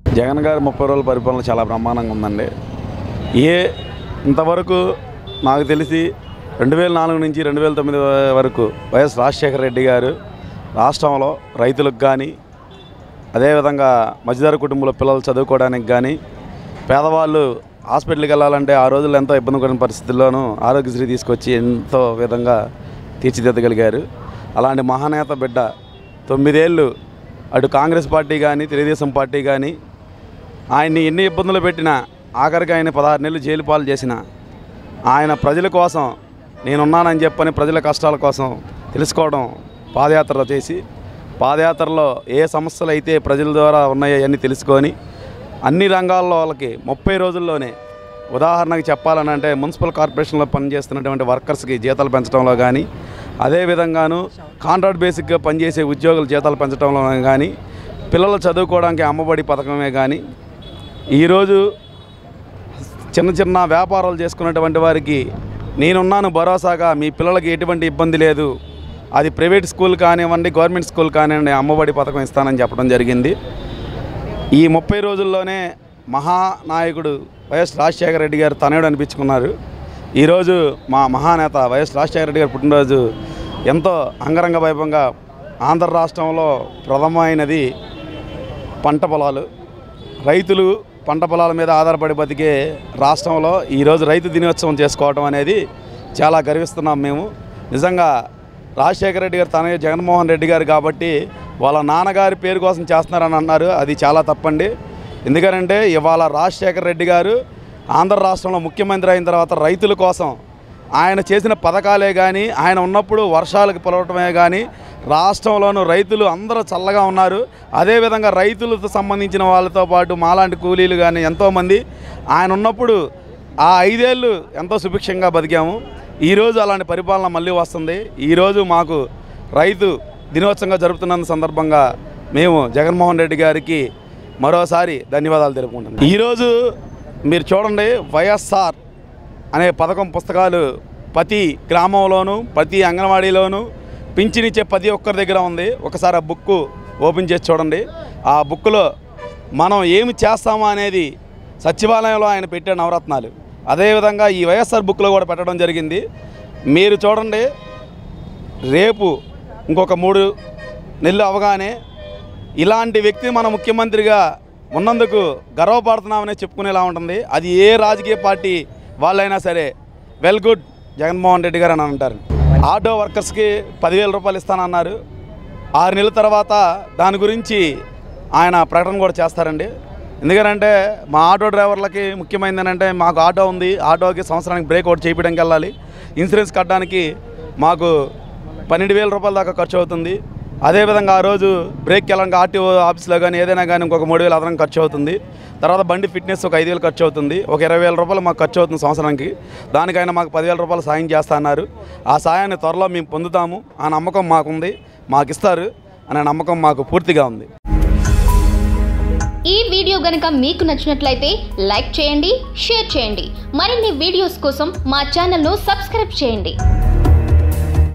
జగన్ గారి ముప్పై రోజుల పరిపాలన చాలా బ్రహ్మాండంగా ఉందండి ఏ ఇంతవరకు నాకు తెలిసి రెండు వేల నాలుగు నుంచి రెండు వేల తొమ్మిది వరకు వైఎస్ రాజశేఖర రెడ్డి గారు రాష్ట్రంలో రైతులకు కానీ అదేవిధంగా మధ్యధర కుటుంబంలో పిల్లలు చదువుకోవడానికి కానీ పేదవాళ్ళు హాస్పిటల్కి వెళ్ళాలంటే ఆ రోజుల్లో ఎంతో ఇబ్బంది పడిన పరిస్థితుల్లోనూ ఆరోగ్యశ్రీ తీసుకొచ్చి ఎంతో విధంగా తీర్చిదిద్దగలిగారు అలాంటి మహానేత బిడ్డ తొమ్మిదేళ్ళు అటు కాంగ్రెస్ పార్టీ కానీ తెలుగుదేశం పార్టీ కానీ ఆయన్ని ఎన్ని ఇబ్బందులు పెట్టినా ఆఖరికి ఆయన పదహారు నెలలు జైలు పాలు చేసిన ఆయన ప్రజల కోసం నేనున్నానని చెప్పని ప్రజల కష్టాల కోసం తెలుసుకోవడం పాదయాత్ర చేసి పాదయాత్రలో ఏ సమస్యలు అయితే ప్రజల ద్వారా ఉన్నాయో అవన్నీ తెలుసుకొని అన్ని రంగాల్లో వాళ్ళకి ముప్పై రోజుల్లోనే ఉదాహరణకు చెప్పాలని అంటే మున్సిపల్ కార్పొరేషన్లో పనిచేస్తున్నటువంటి వర్కర్స్కి జీతాలు పెంచడంలో కానీ అదేవిధంగాను కాంట్రాక్ట్ బేసిక్గా పనిచేసే ఉద్యోగుల జీతాలు పెంచడంలో కానీ పిల్లలు చదువుకోవడానికి అమ్మబడి పథకమే కానీ ఈరోజు చిన్న చిన్న వ్యాపారాలు చేసుకున్నటువంటి వారికి నేనున్నాను భరోసాగా మీ పిల్లలకి ఎటువంటి ఇబ్బంది లేదు అది ప్రైవేట్ స్కూల్ కానివ్వండి గవర్నమెంట్ స్కూల్ కానివ్వండి అమ్మఒడి పథకం ఇస్తానని చెప్పడం జరిగింది ఈ ముప్పై రోజుల్లోనే మహానాయకుడు వైఎస్ రాజశేఖర రెడ్డి గారు తనయుడు అనిపించుకున్నారు ఈరోజు మా మహానేత వైఎస్ రాజశేఖర రెడ్డి గారి పుట్టినరోజు ఎంతో అంగరంగ వైభవంగా ఆంధ్ర రాష్ట్రంలో ప్రథమైనది పంట పొలాలు రైతులు పంట పొలాల మీద ఆధారపడి బతికే రాష్ట్రంలో ఈరోజు రైతు దినోత్సవం చేసుకోవడం అనేది చాలా గర్విస్తున్నాం మేము నిజంగా రాజశేఖర రెడ్డి గారు తనయ్య జగన్మోహన్ రెడ్డి గారు కాబట్టి వాళ్ళ నాన్నగారి పేరు కోసం చేస్తున్నారని అన్నారు అది చాలా తప్పండి ఎందుకంటే ఇవాళ రాజశేఖర రెడ్డి గారు ఆంధ్ర రాష్ట్రంలో ముఖ్యమంత్రి అయిన తర్వాత రైతుల కోసం ఆయన చేసిన పథకాలే కానీ ఆయన ఉన్నప్పుడు వర్షాలకు పొలవటమే కానీ రాష్ట్రంలోనూ రైతులు అందరూ చల్లగా ఉన్నారు అదేవిధంగా రైతులతో సంబంధించిన వాళ్ళతో పాటు మాలాంటి కూలీలు కానీ ఎంతోమంది ఆయన ఉన్నప్పుడు ఆ ఐదేళ్ళు ఎంతో సుభిక్షంగా బతికాము ఈరోజు అలాంటి పరిపాలన మళ్ళీ వస్తుంది ఈరోజు మాకు రైతు దినోత్సవంగా జరుపుతున్న సందర్భంగా మేము జగన్మోహన్ రెడ్డి గారికి మరోసారి ధన్యవాదాలు తెలుపుకుంటున్నాం ఈరోజు మీరు చూడండి వైఎస్ఆర్ అనే పథకం పుస్తకాలు ప్రతి గ్రామంలోనూ ప్రతి అంగన్వాడీలోనూ పింఛనిచ్చే ప్రతి ఒక్కరి దగ్గర ఉంది ఒకసారి ఆ బుక్ ఓపెన్ చేసి చూడండి ఆ బుక్లో మనం ఏమి చేస్తామా అనేది సచివాలయంలో ఆయన పెట్టే నవరత్నాలు అదేవిధంగా ఈ వైఎస్ఆర్ బుక్లో కూడా పెట్టడం జరిగింది మీరు చూడండి రేపు ఇంకొక మూడు నెలలు అవగానే ఇలాంటి వ్యక్తి మన ముఖ్యమంత్రిగా ఉన్నందుకు గర్వపడుతున్నామని చెప్పుకునేలా ఉంటుంది అది ఏ రాజకీయ పార్టీ వాళ్ళైనా సరే వెల్ గుడ్ జగన్మోహన్ రెడ్డి గారు అని అంటారు ఆటో వర్కర్స్కి పదివేల రూపాయలు ఇస్తానన్నారు ఆరు నెలల తర్వాత దాని గురించి ఆయన ప్రకటన కూడా చేస్తారండి ఎందుకంటే మా ఆటో డ్రైవర్లకి ముఖ్యమైనది ఏంటంటే మాకు ఆటో ఉంది ఆటోకి సంవత్సరానికి బ్రేక్ ఒకటి చేయించడానికి వెళ్ళాలి ఇన్సూరెన్స్ కట్టడానికి మాకు పన్నెండు వేల రూపాయల దాకా ఖర్చు అవుతుంది అదేవిధంగా ఆ రోజు బ్రేక్ వెళ్ళడానికి ఆర్టీఓ ఆఫీస్లో కానీ ఏదైనా కానీ ఇంకొక మూడు వేలు అదనం ఖర్చు అవుతుంది తర్వాత బండి ఫిట్నెస్ ఒక ఐదు వేలు ఖర్చు అవుతుంది ఒక ఇరవై వేల రూపాయలు మాకు ఖర్చు అవుతుంది సంవత్సరానికి దానికైనా మాకు పదివేల రూపాయలు సాయం చేస్తా అన్నారు ఆ సాయాన్ని త్వరలో మేము పొందుతాము ఆ నమ్మకం మాకుంది మాకు ఇస్తారు అనే నమ్మకం మాకు పూర్తిగా ఉంది ఈ వీడియో గనుక మీకు నచ్చినట్లయితే లైక్ చేయండి షేర్ చేయండి మరిన్ని వీడియోస్ కోసం మా ఛానల్ను సబ్స్క్రైబ్ చేయండి